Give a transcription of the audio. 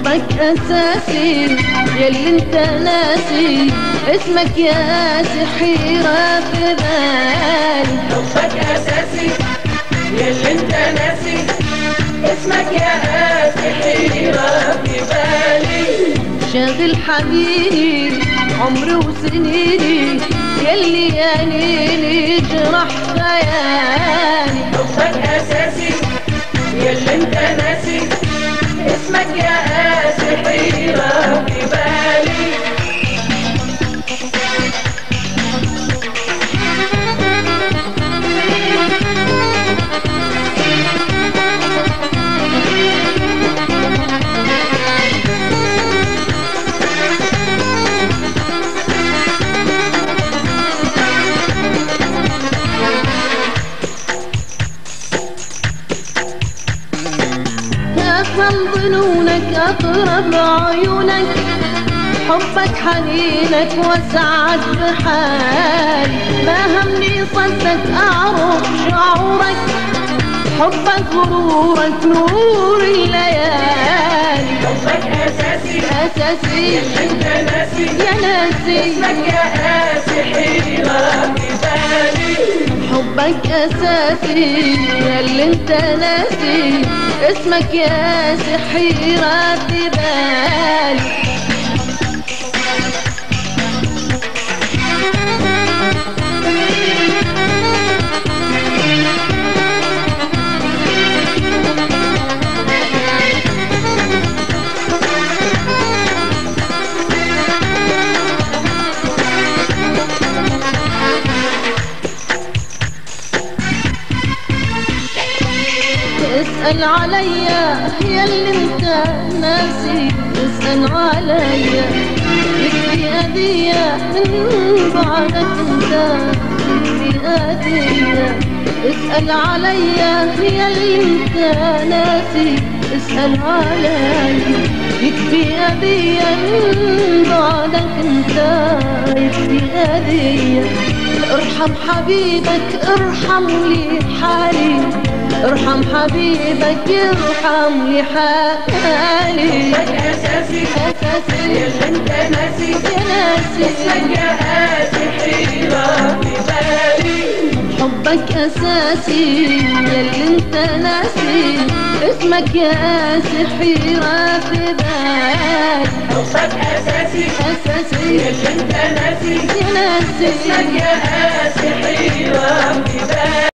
حبك اساسي يلي انت ناسي اسمك يا حيرة في بالي حبك اساسي يلي انت ناسي اسمك يا قاسي حيرة في بالي شاغل حبيبي عمري وسنيني يلي يا ليلي جرح خيالي حبك اساسي يلي انت ناسي اسمك يا قاسي حيرة في بالي افهم ظنونك اقرب عيونك حبك حنينك وسعد بحالي ما همني صدق اعرف شعورك حبك غرورك نور الليالي حبك اساسي اساسي يلي انت ناسي يا ناسي اسمك يا قاسي حيرة في بالي حبك اساسي ياللي انت ناسي اسمك يا حيرة في بالي اسأل عليا يا اللي انت ناسي اسأل عليا يكفي هدية من بعدك انت يكفي هدية اسأل عليا يا اللي انت ناسي اسأل عليا يكفي هدية من بعدك انت يكفي هدية ارحم حبيبك ارحم لي حالي ارحم حبيبك يرحم لي حالي حبك اساسي اساسي يلي انت ناسي يا ناسي اسمك يا قاسي حيرة في بالي حبك اساسي يلي انت ناسي اسمك يا حيرة في بالي حبك اساسي اساسي يلي انت ناسي يا ناسي اسمك يا قاسي حيرة في بالي